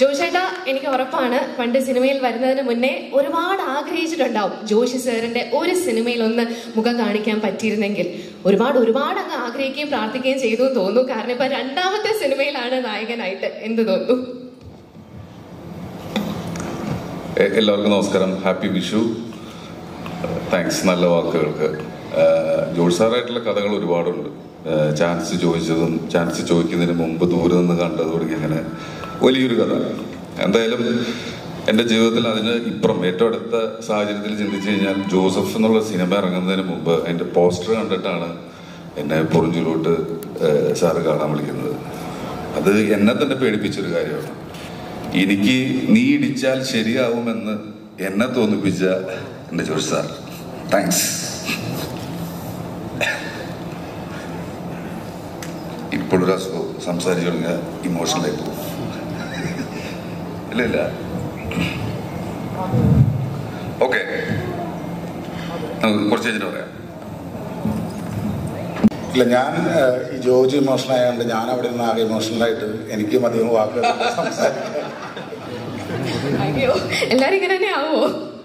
ജോഷേട്ടാ എനിക്ക് ഉറപ്പാണ് പണ്ട് സിനിമയിൽ വരുന്നതിന് മുന്നേ ഒരുപാട് ആഗ്രഹിച്ചിട്ടുണ്ടാവും ജോഷി സാറിന്റെ ഒരു സിനിമയിൽ ഒന്ന് മുഖം കാണിക്കാൻ പറ്റിയിരുന്നെങ്കിൽ ഒരുപാട് ഒരുപാട് അങ്ങ് ആഗ്രഹിക്കുകയും പ്രാർത്ഥിക്കുകയും ചെയ്തു എന്ന് തോന്നുന്നു കാരണം ഇപ്പൊ രണ്ടാമത്തെ സിനിമയിലാണ് നായകനായിട്ട് എന്ത് തോന്നുന്നു എ- എല്ലാവർക്കും നമസ്കാരം ഹാപ്പി വിഷു താങ്ക്സ് നല്ല വാക്കുകൾക്ക് ഏഹ് ജോഷ് സാറായിട്ടുള്ള കഥകൾ ഒരുപാടുണ്ട് ഏഹ് ചാൻസ് ചോദിച്ചതും ചാൻസ് ചോദിക്കുന്നതിന് മുമ്പ് ദൂരെ നിന്ന് കണ്ടതോടെ ഇങ്ങനെ വലിയൊരു കഥ എന്തായാലും എൻ്റെ ജീവിതത്തിൽ അതിന് ഇപ്പുറം ഏറ്റവും അടുത്ത സാഹചര്യത്തിൽ ചിന്തിച്ചു കഴിഞ്ഞാൽ ജോസഫ് എന്നുള്ള സിനിമ ഇറങ്ങുന്നതിന് മുമ്പ് അതിൻ്റെ പോസ്റ്റർ കണ്ടിട്ടാണ് എന്നെ പൊറിഞ്ചിലോട്ട് ഏഹ് സാറ് കാണാൻ വിളിക്കുന്നത് അത് എന്നെ തന്നെ പേടിപ്പിച്ചൊരു കാര്യമാണ് എനിക്ക് നീ ഇടിച്ചാൽ ശരിയാവുമെന്ന് എന്നെ തോന്നിപ്പിച്ച എൻ്റെ ജോഷ് സാർ താങ്ക്സ് ഇപ്പോഴൊരു അസുഖം സംസാരിച്ചു തുടങ്ങിയ ഇമോഷണലായി പോകും ഇല്ല ഇല്ല ഓക്കെ കുറച്ച് കഴിഞ്ഞിട്ട് പറയാം ഇല്ല ഞാൻ ഏഹ്, ഈ ജോർജ് ഇമോഷണൽ ആയതുകൊണ്ട് ഞാൻ അവിടെ നിന്ന് ആകെ ഇമോഷണലായിട്ട് എനിക്കും അധികം വാക്കുകൾ സംസാരിക്കാം അയ്യോ എല്ലാരും ഇങ്ങനെ തന്നെ ആവോ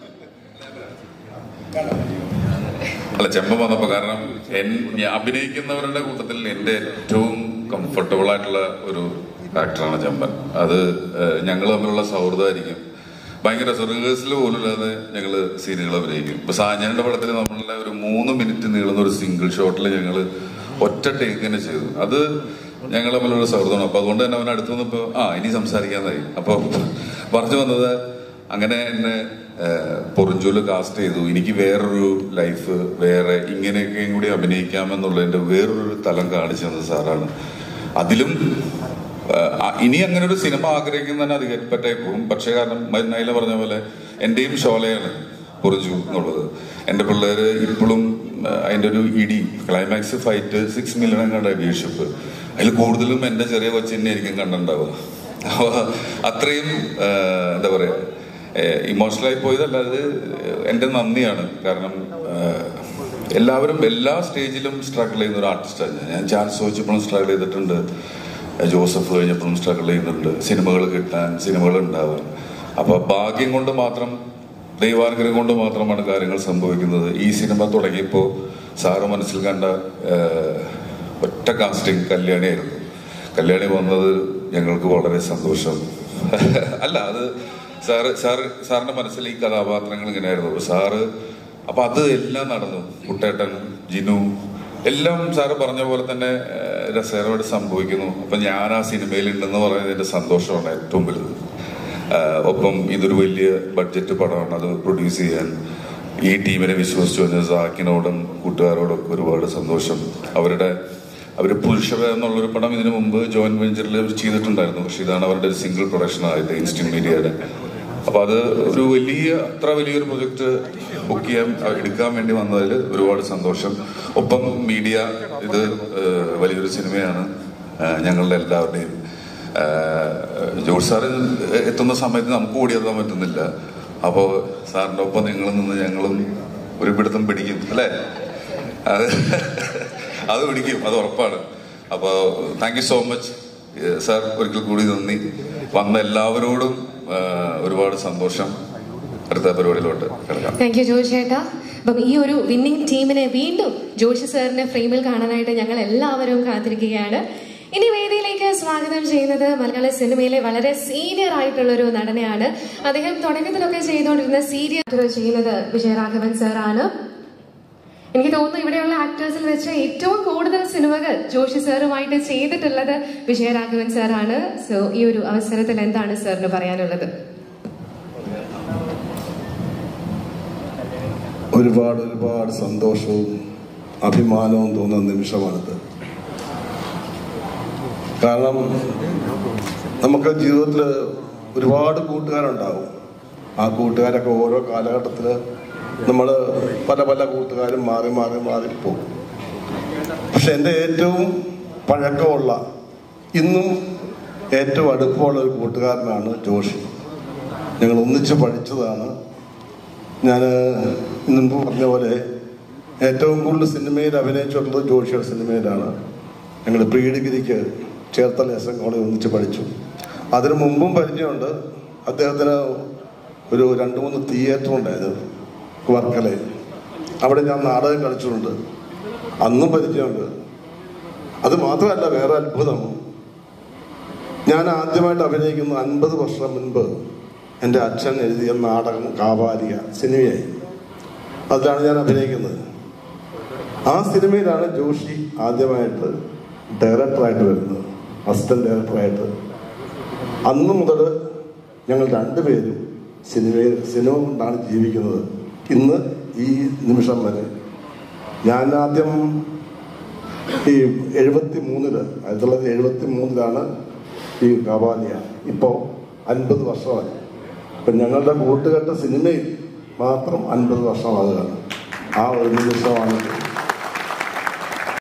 അല്ല ചെമ്പം വന്നപ്പോ കാരണം എൻ- ഞാൻ അഭിനയിക്കുന്നവരുടെ കൂട്ടത്തിൽ എന്റെ ഏറ്റവും കംഫർട്ടബിൾ ആയിട്ടുള്ള ഒരു ആക്ടറാണ് ചെമ്പൻ അത് ഞങ്ങൾ തമ്മിലുള്ള സൗഹൃദമായിരിക്കും ഭയങ്കര റിഹേഴ്സൽ പോലും ഇല്ലാതെ ഞങ്ങള് സീനുകൾ അഭിനയിക്കും ഇപ്പൊ സാജനന്റെ പടത്തിൽ നമ്മളുടെ ഒരു മൂന്ന് മിനിറ്റ് നീളുന്ന ഒരു സിംഗിൾ ഷോട്ടിൽ ഞങ്ങൾ ഒറ്റ ടേക്ക് തന്നെ ചെയ്തു അത് ഞങ്ങൾ തമ്മിലുള്ള സൗഹൃദമാണ് അപ്പൊ അതുകൊണ്ട് തന്നെ അവൻ അടുത്ത് വന്നപ്പോ ആ ഇനി സംസാരിക്കാന്നായി അപ്പൊ പറഞ്ഞു വന്നത് അങ്ങനെ എന്നെ പൊറിഞ്ചൂല് കാസ്റ്റ് ചെയ്തു എനിക്ക് വേറൊരു ലൈഫ് വേറെ ഇങ്ങനെയൊക്കെയും കൂടി അഭിനയിക്കാമെന്നുള്ളതിന്റെ വേറൊരു തലം കാണിച്ചു തന്നത് സാറാണ് അതിലും ആ, ഇനി അങ്ങനെ ഒരു സിനിമ ആഗ്രഹിക്കുന്നതിന് അത് പറ്റായി പോകും പക്ഷേ കാരണം മ- നൈല പറഞ്ഞ പോലെ എന്റെയും ഷോലയാണ് പൊറിഞ്ചു എന്നുള്ളത് എന്റെ പിള്ളേര് ഇപ്പോഴും ആ, അതിന്റെ ഒരു ഇടി ക്ലൈമാക്സ് ഫൈറ്റ് സിക്സ് മില്യൺ എങ്ങാണ്ട് വ്യൂഷിപ്പ് അതിൽ കൂടുതലും എന്റെ ചെറിയ കൊച്ചിനെ ആയിരിക്കും കണ്ടിട്ടുണ്ടാവുക അപ്പൊ അത്രയും ആ, എന്താ പറയാ ഇമോഷണലായി പോയതല്ല അത് എന്റെ നന്ദിയാണ് കാരണം ആ, എല്ലാവരും എല്ലാ സ്റ്റേജിലും സ്ട്രഗിൾ ചെയ്യുന്ന ഒരു ആർട്ടിസ്റ്റാണ് ഞാൻ ഞാൻ ചാൻസ് ചോദിച്ചപ്പോഴും സ്ട്രഗിൾ ചെയ്തിട്ടുണ്ട് ജോസഫ് കഴിഞ്ഞപ്പോഴും സ്ട്രഗിൾ ചെയ്യുന്നുണ്ട് സിനിമകൾ കിട്ടാൻ സിനിമകൾ ഉണ്ടാവാൻ അപ്പൊ ഭാഗ്യം കൊണ്ട് മാത്രം ദൈവാനുഗ്രഹം കൊണ്ട് മാത്രമാണ് കാര്യങ്ങൾ സംഭവിക്കുന്നത് ഈ സിനിമ തുടങ്ങിയപ്പോൾ സാറ് മനസ്സിൽ കണ്ട ആ, ഒറ്റ കാസ്റ്റിംഗ് കല്യാണിയായിരുന്നു കല്യാണി വന്നത് ഞങ്ങൾക്ക് വളരെ സന്തോഷം അല്ല അത് സാറ് സാറ് സാറിന്റെ മനസ്സിൽ ഈ കഥാപാത്രങ്ങൾ ഇങ്ങനെയായിരുന്നു അപ്പൊ സാറ് അപ്പൊ അത് എല്ലാം നടന്നു കുട്ടേട്ടൻ ജിനു എല്ലാം സാറ് പറഞ്ഞ പോലെ തന്നെ ഏഹ്, രസകരമായിട്ട് സംഭവിക്കുന്നു അപ്പൊ ഞാൻ ആ സിനിമയിൽ ഉണ്ടെന്ന് പറയുന്നതിന്റെ സന്തോഷമാണ് ഏറ്റവും വലുത് ആഹ്, ഒപ്പം ഇതൊരു വലിയ ബഡ്ജറ്റ് പടമാണ് അത് പ്രൊഡ്യൂസ് ചെയ്യാൻ ഈ ടീമിനെ വിശ്വസിച്ചു വന്ന സാക്കിനോടും കൂട്ടുകാരോടും ഒരുപാട് സന്തോഷം അവരുടെ അവർ പുരുഷവ എന്നുള്ളൊരു പടം ഇതിനു മുമ്പ് ജോയിന്റ് വെഞ്ചറിൽ ചെയ്തിട്ടുണ്ടായിരുന്നു പക്ഷെ ഇതാണ് അവരുടെ ഒരു സിംഗിൾ പ്രൊഡക്ഷൻ ആയത് ഇൻസ്റ്റന്റ് മീഡിയയുടെ അപ്പൊ അത് ഒരു വലിയ അത്ര വലിയൊരു പ്രൊജക്ട് ബുക്ക് ചെയ്യാൻ എടുക്കാൻ വേണ്ടി വന്നതിൽ ഒരുപാട് സന്തോഷം ഒപ്പം മീഡിയ ഇത് ഏഹ്, വലിയൊരു സിനിമയാണ് ഏഹ്, ഞങ്ങളുടെ എല്ലാവരുടെയും ഏഹ്, ജോർജ് സാറ് എത്തുന്ന സമയത്ത് നമുക്ക് ഓടിയെത്താൻ പറ്റുന്നില്ല അപ്പോ സാറിന്റെ ഒപ്പം നിങ്ങൾ നിന്ന് ഞങ്ങളും ഒരു പിടുത്തം പിടിക്കും അല്ലേ അത് അത് പിടിക്കും അത് ഉറപ്പാണ് അപ്പോ thank you so much sir ഒരിക്കൽ കൂടി നന്ദി വന്ന എല്ലാവരോടും ആ, ഒരുപാട് സന്തോഷം അടുത്ത പരിപാടിയിലോട്ട് കിടക്കാം താങ്ക് യു ജോഷ് ചേട്ടാ അപ്പം ഈ ഒരു വിന്നിംഗ് ടീമിനെ വീണ്ടും ജോഷി സാറിനെ ഫ്രെയിമിൽ കാണാനായിട്ട് ഞങ്ങൾ എല്ലാവരും കാത്തിരിക്കുകയാണ് ഇനി വേദിയിലേക്ക് സ്വാഗതം ചെയ്യുന്നത് മലയാള സിനിമയിലെ വളരെ സീനിയർ ആയിട്ടുള്ള ഒരു നടനെയാണ് അദ്ദേഹം തുടക്കത്തിലൊക്കെ ചെയ്തുകൊണ്ടിരുന്ന സീരിയൽ ചെയ്യുന്നത് വിജയരാഘവൻ സാറാണ് എനിക്ക് തോന്നുന്നു ഇവിടെയുള്ള ആക്ടേഴ്സിൽ വെച്ച് ഏറ്റവും കൂടുതൽ സിനിമകൾ ജോഷി സാറുമായിട്ട് ചെയ്തിട്ടുള്ളത് വിജയരാഘവൻ സാറാണ് സോ ഈ ഒരു അവസരത്തിൽ എന്താണ് സാറിന് പറയാനുള്ളത് ഒരുപാട് ഒരുപാട് സന്തോഷവും അഭിമാനവും തോന്നുന്ന നിമിഷമാണിത് കാരണം നമുക്ക് ജീവിതത്തിൽ ഒരുപാട് കൂട്ടുകാരുണ്ടാവും ആ കൂട്ടുകാരൊക്കെ ഓരോ കാലഘട്ടത്തിൽ നമ്മൾ പല പല കൂട്ടുകാരും മാറി മാറി മാറി പോകും പക്ഷെ എൻ്റെ ഏറ്റവും പഴക്കമുള്ള ഇന്നും ഏറ്റവും അടുപ്പമുള്ള ഒരു കൂട്ടുകാരനാണ് ജോഷി ഞങ്ങൾ ഒന്നിച്ച് പഠിച്ചതാണ് ഞാൻ മുൻപ് പറഞ്ഞ പോലെ ഏറ്റവും കൂടുതൽ സിനിമയിൽ അഭിനയിച്ചിട്ടുള്ളത് ജോഷിയുടെ സിനിമയിലാണ് ഞങ്ങൾ പ്രീ ഡിഗ്രിക്ക് ചേർത്തല എസ് എൻ കോളേജ് ഒന്നിച്ച് പഠിച്ചു അതിനു മുമ്പും പരിചയമുണ്ട് അദ്ദേഹത്തിന് ഒരു രണ്ട് മൂന്ന് തിയേറ്റർ ഉണ്ടായിരുന്നു വർക്കലയിൽ അവിടെ ഞാൻ നാടകം കളിച്ചിട്ടുണ്ട് അന്നും പരിചയമുണ്ട് അത് മാത്രമല്ല വേറെ അത്ഭുതം ഞാൻ ആദ്യമായിട്ട് അഭിനയിക്കുന്ന അൻപത് വർഷം മുൻപ് എൻ്റെ അച്ഛൻ എഴുതിയ നാടകം കാവാലിയ സിനിമയായി അതിലാണ് ഞാൻ അഭിനയിക്കുന്നത് ആ സിനിമയിലാണ് ജോഷി ആദ്യമായിട്ട് ഡയറക്ടറായിട്ട് വരുന്നത് അസിസ്റ്റന്റ് ഡയറക്ടറായിട്ട് അന്ന് മുതൽ ഞങ്ങൾ രണ്ടുപേരും സിനിമയിൽ സിനിമ കൊണ്ടാണ് ജീവിക്കുന്നത് ഇന്ന് ഈ നിമിഷം വരെ ഞാൻ ആദ്യം ഈ എഴുപത്തി മൂന്നില് ആയിരത്തി തൊള്ളായിരത്തി എഴുപത്തി മൂന്നിലാണ് ഈ കവാലിയ ഇപ്പോൾ അൻപത് വർഷമായി അപ്പം ഞങ്ങളുടെ കൂട്ടുകെട്ട സിനിമയിൽ മാത്രം അൻപത് വർഷമാകുകയാണ് ആ ഒരു നിമിഷമാണ്